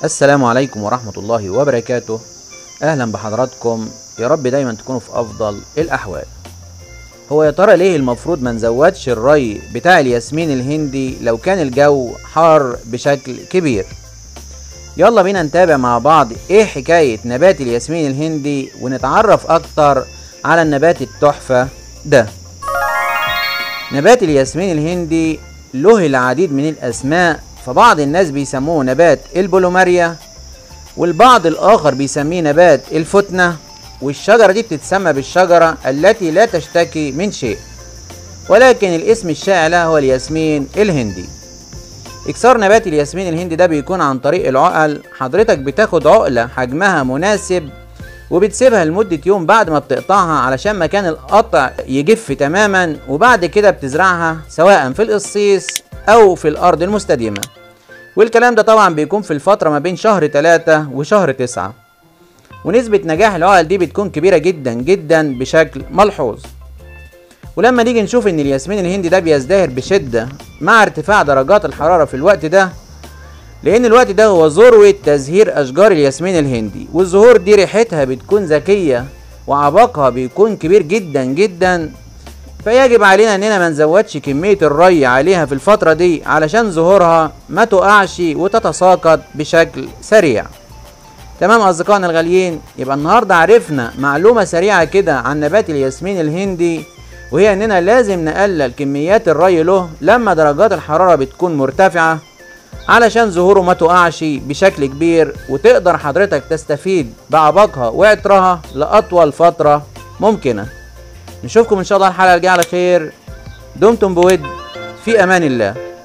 السلام عليكم ورحمة الله وبركاته أهلا بحضراتكم يا رب دايما تكونوا في أفضل الأحوال هو يا ترى ليه المفروض ما نزودش الري بتاع الياسمين الهندي لو كان الجو حار بشكل كبير يلا بينا نتابع مع بعض ايه حكاية نبات الياسمين الهندي ونتعرف اكتر على النبات التحفة ده نبات الياسمين الهندي له العديد من الاسماء فبعض الناس بيسموه نبات البولوماريا والبعض الاخر بيسميه نبات الفتنة والشجرة دي بتتسمى بالشجرة التي لا تشتكي من شيء ولكن الاسم الشائع لها هو الياسمين الهندي إكسار نبات الياسمين الهندي ده بيكون عن طريق العقل حضرتك بتاخد عقلة حجمها مناسب وبتسيبها لمدة يوم بعد ما بتقطعها علشان مكان القطع يجف تماما وبعد كده بتزرعها سواء في القصيص أو في الأرض المستديمة والكلام ده طبعا بيكون في الفترة ما بين شهر 3 وشهر 9 ونسبة نجاح العقل دي بتكون كبيرة جدا جدا بشكل ملحوظ ولما نيجي نشوف ان الياسمين الهندي ده بيزدهر بشدة مع ارتفاع درجات الحرارة في الوقت ده لان الوقت ده هو ذروة تزهير اشجار الياسمين الهندي والزهور دي ريحتها بتكون ذكية وعبقها بيكون كبير جدا جدا فيجب علينا اننا ما نزودش كمية الري عليها في الفترة دي علشان زهورها ما تقعش وتتساقط بشكل سريع تمام اصدقائنا الغاليين يبقى النهارده عرفنا معلومة سريعة كده عن نبات الياسمين الهندي وهي اننا لازم نقلل كميات الري له لما درجات الحرارة بتكون مرتفعة علشان ظهوره ما تقعش بشكل كبير وتقدر حضرتك تستفيد بعبقها وعطرها لأطول فترة ممكنة نشوفكم ان شاء الله الحلقة الجاية على خير دمتم بود في امان الله